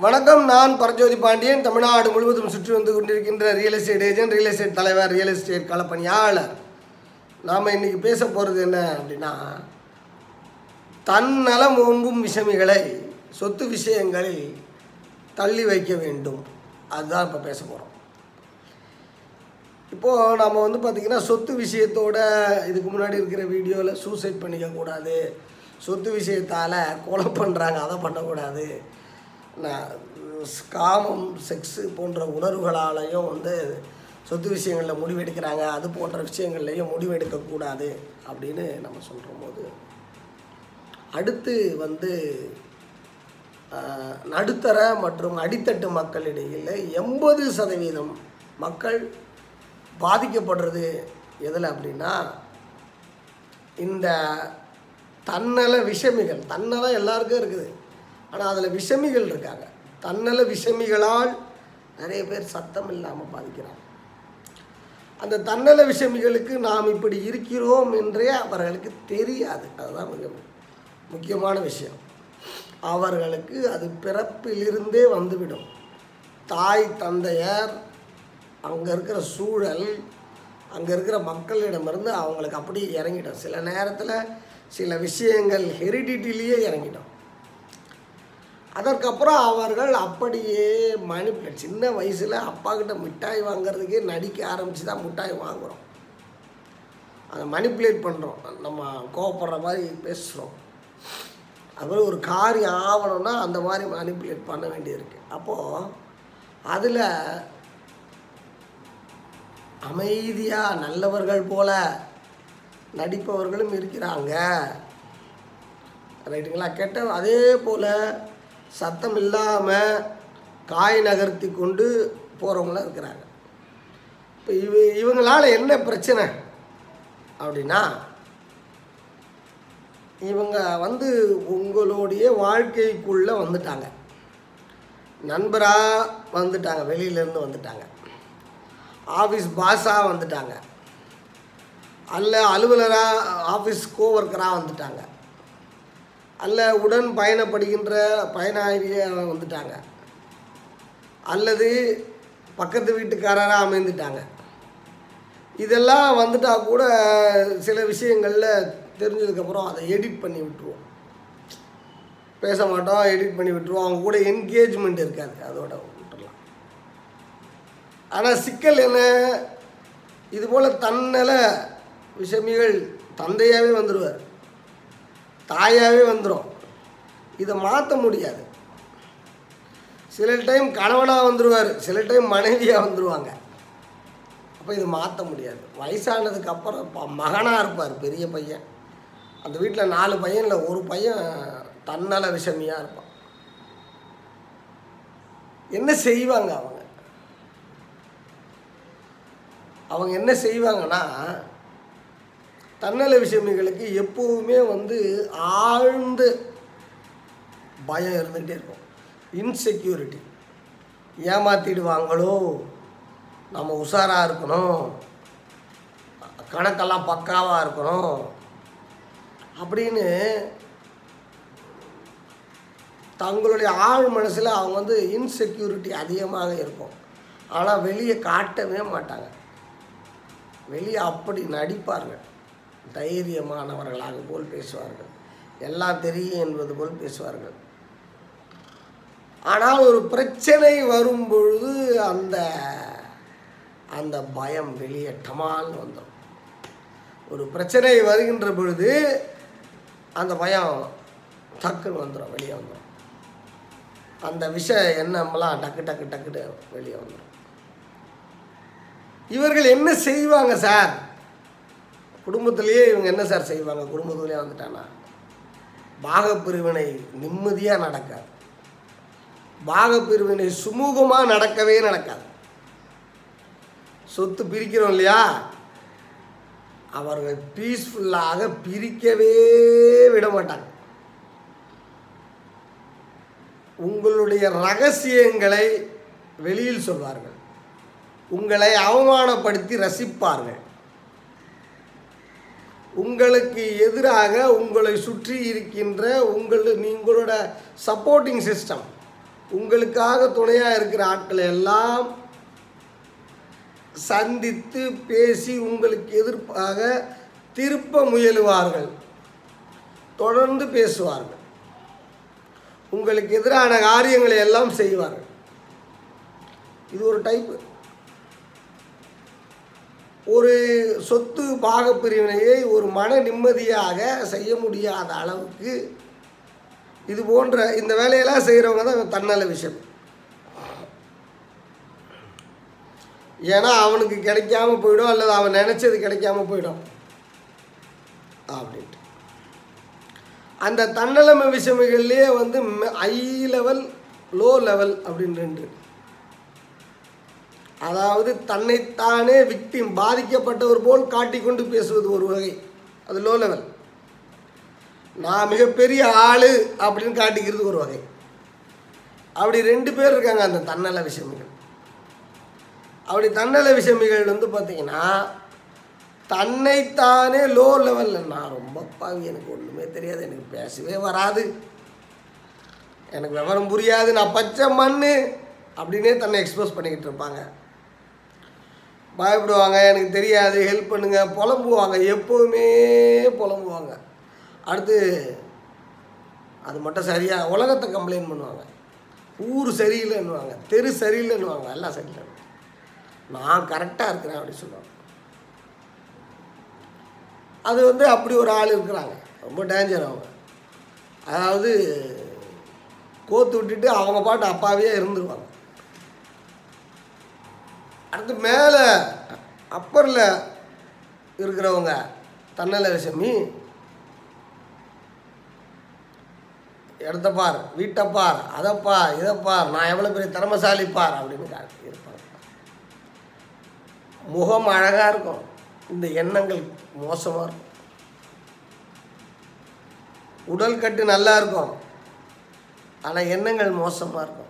வணக்கம் நான் பரஞ்சோதி பாண்டியன் தமிழ்நாடு முழுவதும் சுற்றி வந்து கொண்டிருக்கின்ற real estate agent real estate தலைவர் ரியல் எஸ்டேட் களப்பணியாளர் நாம் இன்னைக்கு பேச போகிறது என்ன அப்படின்னா தன்னலம் ஓம்பும் விஷமிகளை சொத்து விஷயங்களில் தள்ளி வைக்க வேண்டும் அதுதான் இப்போ பேச போகிறோம் இப்போது நம்ம வந்து பார்த்திங்கன்னா சொத்து விஷயத்தோட இதுக்கு முன்னாடி இருக்கிற வீடியோவில் சூசைட் பண்ணிக்க கூடாது சொத்து விஷயத்தால் கொலை பண்ணுறாங்க அதை பண்ணக்கூடாது நான் காமம் செக்ஸு போன்ற உணர்வுகளாலையும் வந்து சொத்து விஷயங்களில் முடிவெடுக்கிறாங்க அது போன்ற விஷயங்கள்லையும் முடிவெடுக்கக்கூடாது அப்படின்னு நம்ம சொல்கிற போது அடுத்து வந்து ஆஹ், நடுத்தர மற்றும் அடித்தட்டு மக்களிடையில் எண்பது சதவீதம் மக்கள் பாதிக்கப்படுறது எதில் அப்படின்னா இந்த தன்னல விஷமிகள் தன்னலம் எல்லாருக்கும் இருக்குது ஆனால் அதில் விஷமிகள் இருக்காங்க தன்னல விஷமிகளால் நிறைய பேர் சத்தம் இல்லாமல் பாதிக்கிறாங்க அந்த தன்னல விஷமிகளுக்கு நாம் இப்படி இருக்கிறோம் என்றே அவர்களுக்கு தெரியாது அதுதான் மிக முக்கியமான விஷயம் அவர்களுக்கு அது பிறப்பிலிருந்தே வந்துவிடும் தாய் தந்தையர் அங்கே இருக்கிற சூழல் அங்கே இருக்கிற மக்களிடமிருந்து அவங்களுக்கு அப்படியே இறங்கிடும் சில நேரத்தில் சில விஷயங்கள் ஹெரிடிட்டிலேயே இறங்கிடும் அதற்கப்புறம் அவர்கள் அப்படியே மணிப்புலேட் சின்ன வயசில் அப்பா கிட்ட மிட்டாய் வாங்குறதுக்கே நடிக்க ஆரம்பித்து தான் மிட்டாய் வாங்குகிறோம் அதை மணிப்புலேட் பண்ணுறோம் நம்ம கோவப்படுற மாதிரி பேசுகிறோம் அது ஒரு காரியம் ஆகணும்னா அந்த மாதிரி மணிப்புலேட் பண்ண வேண்டியிருக்கு அப்போது அதில் அமைதியாக நல்லவர்கள் போல நடிப்பவர்களும் இருக்கிறாங்க ரைட்டுங்களா கெட்ட அதே போல் சத்தம் இல்லாமல் காய் நகர்த்தி கொண்டு போகிறவங்களும் இருக்கிறாங்க இப்போ இவ இவங்களால என்ன பிரச்சனை அப்படின்னா இவங்க வந்து உங்களுடைய வாழ்க்கைக்குள்ளே வந்துட்டாங்க நண்பராக வந்துட்டாங்க வெளியிலேருந்து வந்துட்டாங்க ஆஃபீஸ் பாஸாக வந்துட்டாங்க அல்ல அலுவலராக ஆஃபீஸ் கோவர்க்கராக வந்துட்டாங்க அல்ல உடன் பயணப்படுகின்ற பயனாளியாக வந்துட்டாங்க அல்லது பக்கத்து வீட்டுக்காரராக அமைந்துட்டாங்க இதெல்லாம் வந்துட்டா கூட சில விஷயங்களில் தெரிஞ்சதுக்கப்புறம் அதை எடிட் பண்ணி விட்டுருவோம் பேச மாட்டோம் எடிட் பண்ணி விட்டுருவோம் அவங்க கூட என்கேஜ்மெண்ட் இருக்காது அதோட விட்டுறலாம் ஆனால் சிக்கல் என்ன இது போல் தன்னல விஷமிகள் தந்தையாகவே வந்துடுவார் தாயாகவே வந்துடும் இதை மாற்ற முடியாது சில டைம் கணவனாக வந்துடுவார் சில டைம் மனைவியாக வந்துடுவாங்க அப்போ இது மாற்ற முடியாது வயசானதுக்கு அப்புறம் இப்போ மகனாக இருப்பார் பெரிய பையன் அந்த வீட்டில் நாலு பையனில் ஒரு பையன் தன்னல விஷமியாக இருப்பான் என்ன செய்வாங்க அவங்க அவங்க என்ன செய்வாங்கன்னா தன்னல விஷமிகளுக்கு எப்போவுமே வந்து ஆழ்ந்த பயம் இருந்துகிட்டே இருக்கும் இன்செக்யூரிட்டி ஏமாத்திடுவாங்களோ நம்ம உஷாராக இருக்கணும் கணக்கெல்லாம் பக்காவாக இருக்கணும் அப்படின்னு தங்களுடைய ஆழ் மனசில் அவங்க வந்து இன்செக்யூரிட்டி அதிகமாக இருக்கும் ஆனால் வெளியே காட்டவே மாட்டாங்க வெளியே அப்படி நடிப்பார்கள் தைரியமானவர்களாக போல் பேசுவார்கள் எல்லாம் தெரியும் என்பது போல் பேசுவார்கள் ஆனால் ஒரு பிரச்சனை வரும் பொழுது அந்த அந்த பயம் வெளியே டமால்னு வந்துடும் ஒரு பிரச்சனை வருகின்ற பொழுது அந்த பயம் டக்குன்னு வந்துடும் வெளியே வந்துடும் அந்த விஷ எண்ணம்லாம் டக்கு டக்கு டக்குன்னு வெளியே வந்துடும் இவர்கள் என்ன செய்வாங்க சார் குடும்பத்திலேயே இவங்க என்ன சார் செய்வாங்க குடும்பத்திலேயே வந்துட்டானா பாகப்பிரிவினை நிம்மதியாக நடக்காது பாகப்பிரிவினை சுமூகமாக நடக்கவே நடக்காது சொத்து பிரிக்கிறோம் இல்லையா அவர்கள் பீஸ்ஃபுல்லாக பிரிக்கவே விட மாட்டாங்க உங்களுடைய ரகசியங்களை வெளியில் சொல்வார்கள் உங்களை அவமானப்படுத்தி ரசிப்பார்கள் உங்களுக்கு எதிராக உங்களை சுற்றி இருக்கின்ற உங்கள் நீங்களோட சப்போர்ட்டிங் சிஸ்டம் உங்களுக்காக துணையாக இருக்கிற ஆட்களை எல்லாம் சந்தித்து பேசி உங்களுக்கு எதிர்ப்பாக திருப்ப முயலுவார்கள் தொடர்ந்து பேசுவார்கள் உங்களுக்கு எதிரான காரியங்களை எல்லாம் செய்வார்கள் இது ஒரு டைப்பு ஒரு சொத்து பாகப்பிரிவினையை ஒரு மன நிம்மதியாக செய்ய முடியாத அளவுக்கு இது போன்ற இந்த வேலையெல்லாம் செய்கிறவங்க தான் தன்னல விஷயம் ஏன்னா அவனுக்கு கிடைக்காம போயிடும் அல்லது அவன் நினச்சது கிடைக்காம போயிடும் அப்படின்ட்டு அந்த தன்னலம விஷயங்கள்லேயே வந்து ஹை லெவல் லோ லெவல் அப்படின்னு ரெண்டு இருக்கு. அதாவது தன்னைத்தானே விக்டிம் பாதிக்கப்பட்டவர் போல் காட்டிக்கொண்டு பேசுவது ஒரு வகை அது லோ லெவல் நான் மிகப்பெரிய ஆளு அப்படின்னு காட்டிக்கிறது ஒரு வகை அப்படி ரெண்டு பேர் இருக்காங்க அந்த தன்னல விஷமிகள் அப்படி தன்னல விஷமிகள் வந்து பார்த்தீங்கன்னா தன்னைத்தானே லோ லெவலில் நான் ரொம்ப பாவி எனக்கு ஒன்றுமே தெரியாது எனக்கு பேசவே வராது எனக்கு விவரம் புரியாது நான் பச்சை மண் அப்படின்னே தன்னை எக்ஸ்பிரஸ் பண்ணிக்கிட்டு இருப்பாங்க பயப்படுவாங்க எனக்கு தெரியாது ஹெல்ப் பண்ணுங்க புலம்புவாங்க எப்போவுமே புலம்புவாங்க அடுத்து அது மட்டும் சரியா உலகத்தை கம்ப்ளைண்ட் பண்ணுவாங்க ஊர் சரியில்லைன்னுவாங்க தெரு சரியில்லைன்னுவாங்க எல்லாம் சரியில்லை நான் கரெக்டாக இருக்கிறேன் அப்படி சொல்லுவாங்க அது வந்து அப்படி ஒரு ஆள் இருக்கிறாங்க ரொம்ப டேஞ்சர் அவங்க அதாவது கோத்து விட்டுட்டு அவங்க பாட்டு அப்பாவே இருந்துருவாங்க அடுத்து மேலே அப்பரில் இருக்கிறவங்க தன்னல விஷமி இடத்த பார் வீட்டை பார் அதை பார் இதை பார் நான் எவ்வளோ பெரிய திறமசாலி பார் அப்படின்னு காட்டி இருப்பாங்க முகம் அழகாக இருக்கும் இந்த எண்ணங்கள் மோசமாக இருக்கும் உடல் கட்டு நல்லா இருக்கும் ஆனால் எண்ணங்கள் மோசமாக இருக்கும்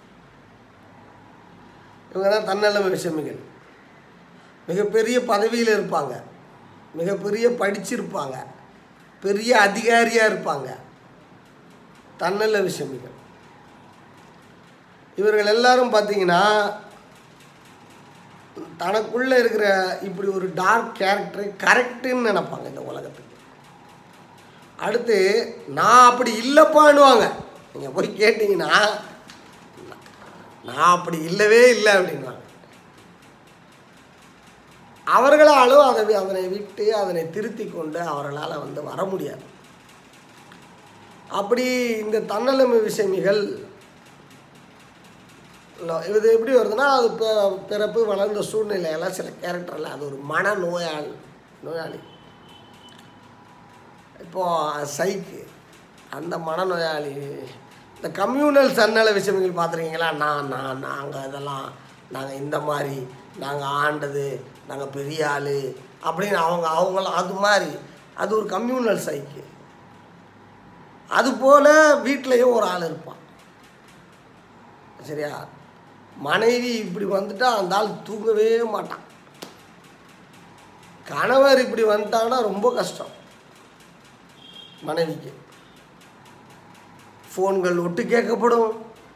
இவங்க தான் தன்னலம விஷமிகள் மிகப்பெரிய பதவியில் இருப்பாங்க மிகப்பெரிய படிச்சிருப்பாங்க பெரிய அதிகாரியாக இருப்பாங்க தன்னல விஷமிகள் இவர்கள் எல்லாரும் பார்த்தீங்கன்னா தனக்குள்ளே இருக்கிற இப்படி ஒரு டார்க் கேரக்டரை கரெக்டுன்னு நினைப்பாங்க இந்த உலகத்துக்கு அடுத்து நான் அப்படி இல்லைப்பான்னுவாங்க நீங்கள் போய் கேட்டிங்கன்னா நான் அப்படி இல்லவே இல்லை அப்படின்வாங்க அவர்களாலும் அதை வி- அதனை விட்டு அதனை திருத்தி கொண்டு அவர்களால் வந்து வர முடியாது அப்படி இந்த தன்னலமை விஷமிகள் இல்ல- இது எப்படி வருதுன்னா அது பி- பிறப்பு வளர்ந்த சூழ்நிலையெல்லாம் சில கேரக்டரில் அது ஒரு மன நோயாளி நோயாளி இப்போது சைக்கு அந்த மனநோயாளி இந்த கம்யூனல் சன்னல விஷயங்கள் பார்த்துருக்கீங்களா நான் நான் நாங்கள் இதெல்லாம் நாங்கள் இந்த மாதிரி நாங்கள் ஆண்டது நாங்கள் பெரிய ஆள் அப்படின்னு அவங்க அவங்களாம் அது மாதிரி அது ஒரு கம்யூனல் சைக்கு அதுபோல் வீட்லேயும் ஒரு ஆள் இருப்பான் சரியா மனைவி இப்படி வந்துட்டா அந்த ஆள் தூங்கவே மாட்டான் கணவர் இப்படி வந்துட்டாங்கன்னா ரொம்ப கஷ்டம் மனைவிக்கு ஃபோன்கள் ஒட்டு கேட்கப்படும்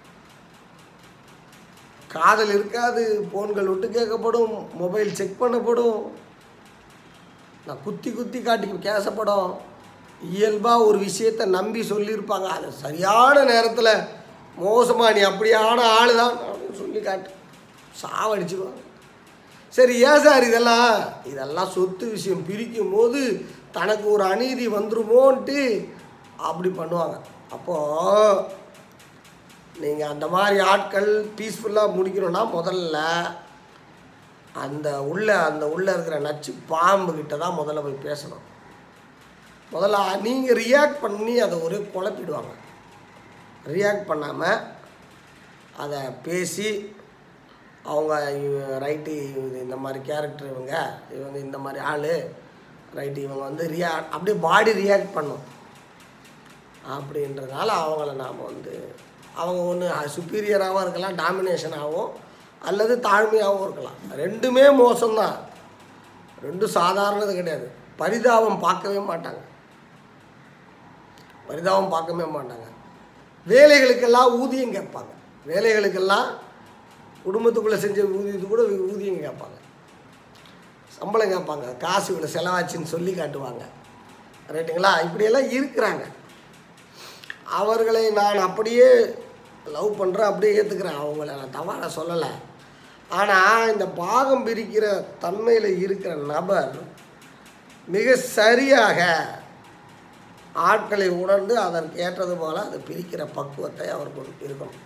காதல் இருக்காது ஃபோன்கள் ஒட்டு கேட்கப்படும் மொபைல் செக் பண்ணப்படும் நான் குத்தி குத்தி காட்டி பேசப்படும் இயல்பாக ஒரு விஷயத்தை நம்பி சொல்லியிருப்பாங்க அது சரியான நேரத்தில் மோசமாக நீ அப்படியான ஆள் தான் அப்படின்னு சொல்லி காட்டு சாவடிச்சிடுவாங்க சரி ஏன் சார் இதெல்லாம் இதெல்லாம் சொத்து விஷயம் பிரிக்கும் போது தனக்கு ஒரு அநீதி வந்துருமோன்ட்டு அப்படி பண்ணுவாங்க அப்போது நீங்கள் அந்த மாதிரி ஆட்கள் பீஸ்ஃபுல்லாக முடிக்கணும்னா முதல்ல அந்த உள்ள அந்த உள்ளே இருக்கிற நச்சு பாம்பு கிட்ட தான் முதல்ல போய் பேசணும் முதல்ல நீங்கள் ரியாக்ட் பண்ணி அதை ஒரே குழப்பிடுவாங்க ரியாக்ட் பண்ணாமல் அதை பேசி அவங்க ரைட்டு இந்த மாதிரி கேரக்டர் இவங்க இவங்க இந்த மாதிரி ஆள் ரைட்டு இவங்க வந்து ரியா அப்படியே பாடி ரியாக்ட் பண்ணும் அப்படின்றதுனால அவங்கள நாம் வந்து அவங்க ஒன்று சுப்பீரியராகவும் இருக்கலாம் டாமினேஷனாகவும் அல்லது தாழ்மையாகவும் இருக்கலாம் ரெண்டுமே மோசம்தான் ரெண்டும் சாதாரணது கிடையாது பரிதாபம் பார்க்கவே மாட்டாங்க பரிதாபம் பார்க்கவே மாட்டாங்க வேலைகளுக்கெல்லாம் ஊதியம் கேட்பாங்க வேலைகளுக்கெல்லாம் குடும்பத்துக்குள்ளே செஞ்ச ஊதியத்து கூட ஊதியம் கேட்பாங்க சம்பளம் கேட்பாங்க காசு இவ்வளோ செலவாச்சுன்னு சொல்லி காட்டுவாங்க ரைட்டுங்களா இப்படியெல்லாம் இருக்கிறாங்க அவர்களை நான் அப்படியே லவ் பண்ணுறேன் அப்படியே ஏற்றுக்கிறேன் அவங்கள நான் தவறாக சொல்லலை ஆனால் இந்த பாகம் பிரிக்கிற தன்மையில் இருக்கிற நபர் மிக சரியாக ஆட்களை உணர்ந்து அதற்கு ஏற்றது போல அதை பிரிக்கிற பக்குவத்தை அவர் கொண்டு இருக்கணும்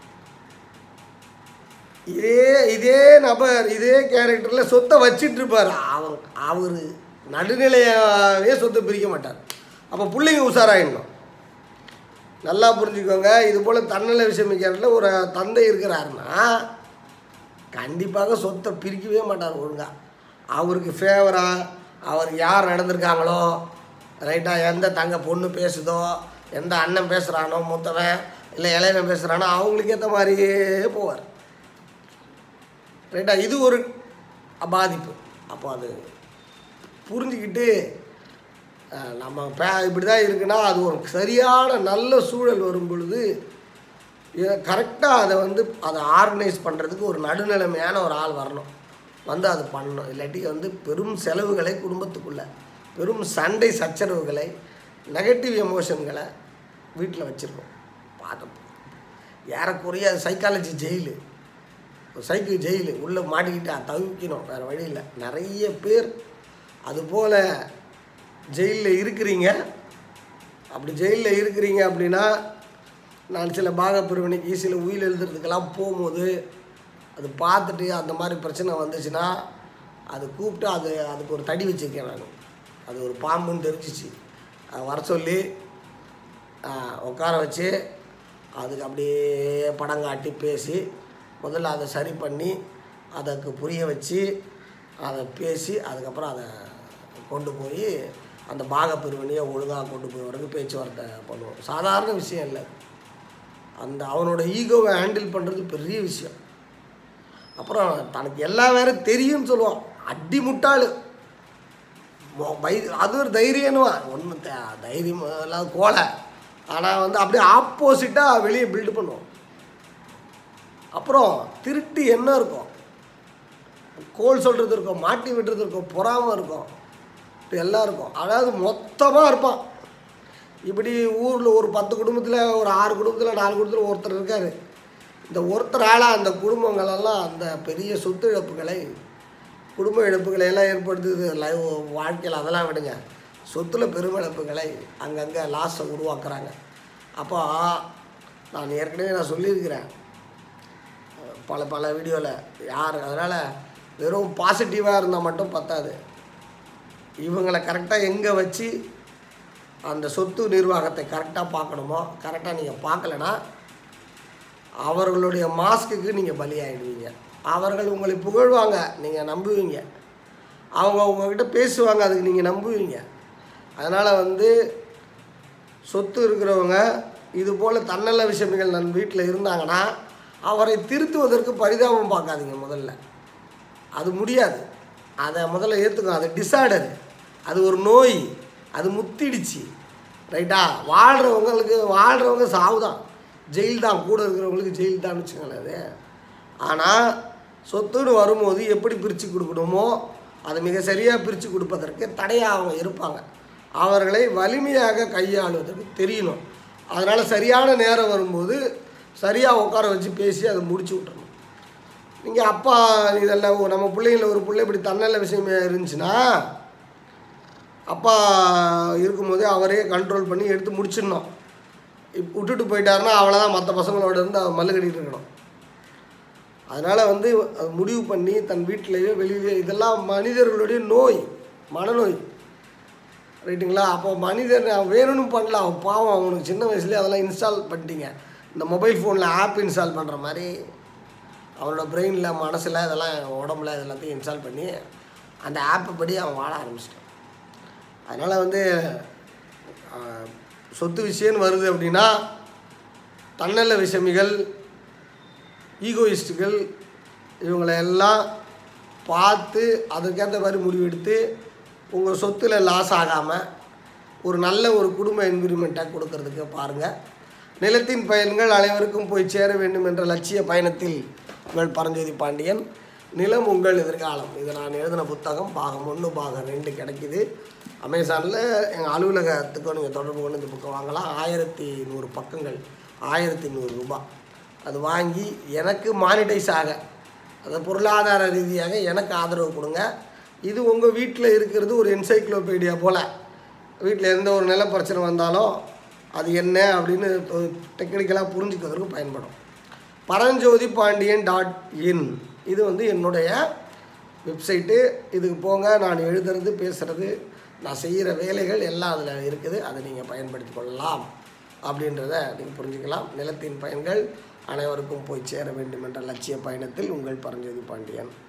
இதே இதே நபர் இதே கேரக்டரில் சொத்தை வச்சிட்டு இருப்பார் அவர் அவர் நடுநிலையாகவே சொத்தை பிரிக்க மாட்டார் அப்போ பிள்ளைங்க உஷாராயிடணும் நல்லா புரிஞ்சுக்கோங்க இது போல் தன்னல விஷமிக்கிறதுல ஒரு தந்தை இருக்கிறாருன்னா கண்டிப்பாக சொத்தை பிரிக்கவே மாட்டார் ஒழுங்காக அவருக்கு ஃபேவராக அவர் யார் நடந்திருக்காங்களோ ரைட்டாக எந்த தங்க பொண்ணு பேசுதோ எந்த அண்ணன் பேசுகிறானோ மூத்தவன் இல்லை இளையவன் பேசுகிறானோ அவங்களுக்கு ஏற்ற மாதிரியே போவார் ரைட்டா இது ஒரு பாதிப்பு அப்போ அது புரிஞ்சுக்கிட்டு அஹ், நம்ம பே இப்படி தான் இருக்குன்னா அது ஒரு சரியான நல்ல சூழல் வரும் பொழுது கரெக்டாக அதை வந்து அதை ஆர்கனைஸ் பண்ணுறதுக்கு ஒரு நடுநிலைமையான ஒரு ஆள் வரணும் வந்து அது பண்ணணும் இல்லாட்டி வந்து பெரும் செலவுகளை குடும்பத்துக்குள்ளே பெரும் சண்டை சச்சரவுகளை நெகட்டிவ் எமோஷன்களை வீட்டில் வச்சுருக்கோம் பார்த்தோம் ஏறக்குறைய அது சைக்காலஜி ஜெயிலு ஒரு சைக்கிள் ஜெயிலு உள்ளே மாட்டிக்கிட்டு அதை தவிக்கணும் வேறு வழி இல்லை நிறைய பேர் அதுபோல் ஜெயிலில் இருக்கிறீங்க அப்படி ஜெயிலில் இருக்கிறீங்க அப்படின்னா நான் சில பாகப்பிரிவினைக்கு சில உயிர் எழுதுறதுக்கெல்லாம் போகும்போது அது பார்த்துட்டு அந்த மாதிரி பிரச்சனை வந்துச்சுன்னா அது கூப்பிட்டு அது அதுக்கு ஒரு தடி வச்சுருக்கேன் நான் அது ஒரு பாம்புன்னு தெரிஞ்சிச்சு அதை வர சொல்லி ஆஹ், உட்கார வச்சு அதுக்கு அப்படியே படம் காட்டி பேசி முதல்ல அதை சரி பண்ணி அதுக்கு புரிய வச்சு அதை பேசி அதுக்கப்புறம் அதை கொண்டு போய் அந்த பாகப்பிரிவினையை ஒழுங்காக கொண்டு போய் வரைக்கும் பேச்சுவார்த்தை பண்ணுவோம் சாதாரண விஷயம் இல்லை அந்த அவனோட ஈகோவை ஹேண்டில் பண்ணுறது பெரிய விஷயம் அப்புறம் தனக்கு எல்லா வேற தெரியும்னு சொல்லுவான் அடி முட்டாள் மொ- வை அது ஒரு தைரியம்னுவான் ஒன்றும் தைரியம் இல்லாத கோலை ஆனால் வந்து அப்படியே ஆப்போசிட்டாக வெளியே பில்டு பண்ணுவோம் அப்புறம் திருட்டு என்ன இருக்கும் கோல் சொல்கிறது இருக்கும் மாட்டி விடுறது இருக்கும் பொறாமை இருக்கும் இப்படி எல்லாம் இருக்கும் அதாவது மொத்தமாக இருப்பான் இப்படி ஊரில் ஒரு பத்து குடும்பத்தில் ஒரு ஆறு குடும்பத்தில் நாலு குடும்பத்தில் ஒருத்தர் இருக்கார் இந்த ஒருத்தரால் அந்த குடும்பங்களெல்லாம் அந்த பெரிய சொத்து இழப்புகளை குடும்ப இழப்புகளை எல்லாம் ஏற்படுத்துது லைவ் வாழ்க்கையில் அதெல்லாம் விடுங்க சொத்துல பெரும் இழப்புகளை அங்கங்கே லாஸை உருவாக்குறாங்க அப்போ நான் ஏற்கனவே நான் சொல்லியிருக்கிறேன் பல பல வீடியோவில் யார் அதனால் வெறும் பாசிட்டிவாக இருந்தால் மட்டும் பத்தாது இவங்களை கரெக்டாக எங்கே வச்சு அந்த சொத்து நிர்வாகத்தை கரெக்டாக பார்க்கணுமோ கரெக்டாக நீங்கள் பார்க்கலனா அவர்களுடைய மாஸ்க்குக்கு நீங்கள் பலியாயிடுவீங்க அவர்கள் உங்களை புகழ்வாங்க நீங்கள் நம்புவீங்க அவங்க உங்ககிட்ட பேசுவாங்க அதுக்கு நீங்கள் நம்புவீங்க அதனால் வந்து சொத்து இருக்கிறவங்க இது போல் தன்னல விஷயங்கள் நன் வீட்டில் இருந்தாங்கன்னா அவரை திருத்துவதற்கு பரிதாபம் பார்க்காதீங்க முதல்ல அது முடியாது அதை முதல்ல ஏற்றுக்கும் அது டிசார்டர் அது ஒரு நோய் அது முத்திடுச்சு ரைட்டா வாழ்கிறவங்களுக்கு வாழ்கிறவங்க சாவு தான் ஜெயில் தான் கூட இருக்கிறவங்களுக்கு ஜெயில் தான் வச்சுக்கோங்களேன் அது ஆனால் சொத்துன்னு வரும்போது எப்படி பிரித்து கொடுக்கணுமோ அதை மிக சரியாக பிரித்து கொடுப்பதற்கு தடையாக அவங்க இருப்பாங்க அவர்களை வலிமையாக கையாளுவதற்கு தெரியணும் அதனால் சரியான நேரம் வரும்போது சரியாக உட்கார வச்சு பேசி அதை முடிச்சு விட்டுறணும் நீங்கள் அப்பா இதெல்லாம் ஓ, நம்ம பிள்ளைங்கள ஒரு பிள்ளை இப்படி தன்னல்ல விஷயமே இருந்துச்சுன்னா அப்பா இருக்கும்போது அவரே கண்ட்ரோல் பண்ணி எடுத்து முடிச்சிடணும் இப் விட்டுட்டு போயிட்டாருன்னா அவ்வளோதான் மற்ற பசங்களோட இருந்து அவர் மல்லு கட்டிட்டு இருக்கணும் அதனால் வந்து அது முடிவு பண்ணி தன் வீட்டிலேயோ வெளியிலேயோ இதெல்லாம் மனிதர்களுடைய நோய் மனநோய் ரைட்டுங்களா அப்போ மனிதன் அவன் வேணும்னு பண்ணல அவன் பாவம் அவனுக்கு சின்ன வயசுலேயே அதெல்லாம் இன்ஸ்டால் பண்ணிட்டீங்க இந்த மொபைல் ஃபோனில் ஆப் இன்ஸ்டால் பண்ணுற மாதிரி அவனோட பிரெயினில் மனசில் இதெல்லாம் உடம்புல இது எல்லாத்தையும் இன்ஸ்டால் பண்ணி அந்த ஆப்பை படி அவன் வாழ ஆரம்பிச்சிட்டான் அதனால் வந்து ஆஹ், சொத்து விஷயம்னு வருது அப்படின்னா தன்னல்ல விஷமிகள் ஈகோயிஸ்ட்டுகள் இவங்களை எல்லாம் பார்த்து அதுக்கேற்ற மாதிரி முடிவெடுத்து உங்கள் சொத்தில் லாஸ் ஆகாமல் ஒரு நல்ல ஒரு குடும்ப என்விரிமெண்ட்டாக கொடுக்கறதுக்கு பாருங்கள் நிலத்தின் பயன்கள் அனைவருக்கும் போய் சேர வேண்டும் என்ற லட்சிய பயணத்தில் உங்கள் பரஞ்சோதி பாண்டியன் நிலம் உங்கள் எதிர்காலம் இது நான் எழுதின புத்தகம் பாகம் ஒன்று பாகம் ரெண்டு கிடைக்குது அமேசானில் எங்கள் அலுவலகத்துக்கும் நீங்கள் தொடர்பு கொண்டு இந்த புக்கை வாங்கலாம் ஆயிரத்தி நூறு பக்கங்கள் ஆயிரத்தி நூறு ரூபாய் அது வாங்கி எனக்கு மானிட்டைஸ் ஆக அது பொருளாதார ரீதியாக எனக்கு ஆதரவு கொடுங்க இது உங்கள் வீட்டில் இருக்கிறது ஒரு என்சைக்ளோபீடியா போல் வீட்டில் எந்த ஒரு நில பிரச்சனை வந்தாலும் அது என்ன அப்படின்னு டெக்னிக்கலாக புரிஞ்சுக்கிறதுக்கு பயன்படும் பரஞ்சோதி பாண்டியன் டாட் இன் இது வந்து என்னுடைய வெப்சைட்டு இதுக்கு போங்க நான் எழுதுறது பேசுகிறது நான் செய்கிற வேலைகள் எல்லாம் அதில் இருக்குது அதை நீங்கள் பயன்படுத்தி கொள்ளலாம் அப்படின்றத நீங்கள் புரிஞ்சுக்கலாம் நிலத்தின் பயன்கள் அனைவருக்கும் போய் சேர வேண்டும் என்ற லட்சிய பயணத்தில் உங்கள் பரஞ்சோதி பாண்டியன்